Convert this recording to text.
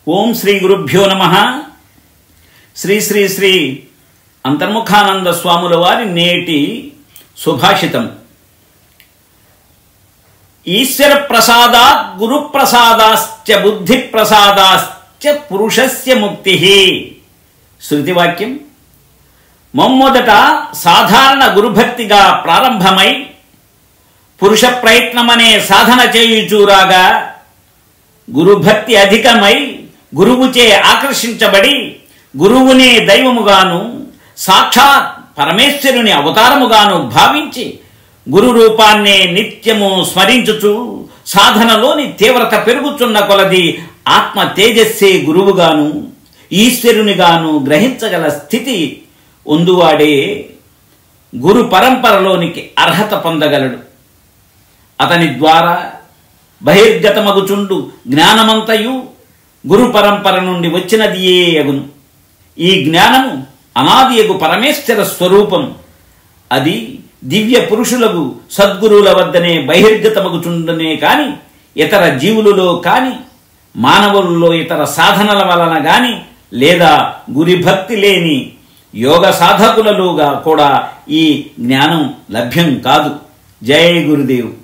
ఓం శ్రీ గురుభ్యో నమ శ్రీ శ్రీ శ్రీ అంతర్ముఖానంద స్వాముల వారి నేటి సుభాషితం ఈశ్వర ప్రసాదాత్ గురు ప్రసాదాశ్చ బుద్ధి ప్రసాదాశ్చ పురుషస్య ముక్తి శృతివాక్యం మొమ్మొదట సాధారణ గురుభక్తిగా ప్రారంభమై పురుష ప్రయత్నమనే సాధన చేయుచూరాగా గురుభక్తి అధికమై గురువుచే ఆకర్షించబడి గురువునే దైవముగాను సాక్షాత్ పరమేశ్వరుని అవతారముగాను భావించి గురు రూపాన్నే నిత్యము స్మరించుచు సాధనలోని తీవ్రత పెరుగుచున్న కొలది ఆత్మ తేజస్సే గురువుగాను ఈశ్వరునిగాను గ్రహించగల స్థితి ఉందువాడే గురు పరంపరలోనికి అర్హత పొందగలడు అతని ద్వారా బహిర్గతమగుచుండు జ్ఞానమంతయు గురు పరంపర నుండి వచ్చినదియే అగును ఈ జ్ఞానము అనాదియగు పరమేశ్వర స్వరూపం అది దివ్య పురుషులకు సద్గురువుల వద్దనే బహిర్గతమగుచుండనే కాని ఇతర జీవులలో కాని మానవులలో ఇతర సాధనల వలన గాని లేదా గురి భక్తి లేని యోగ సాధకులలోగా కూడా ఈ జ్ఞానం లభ్యం కాదు జయ గురుదేవ్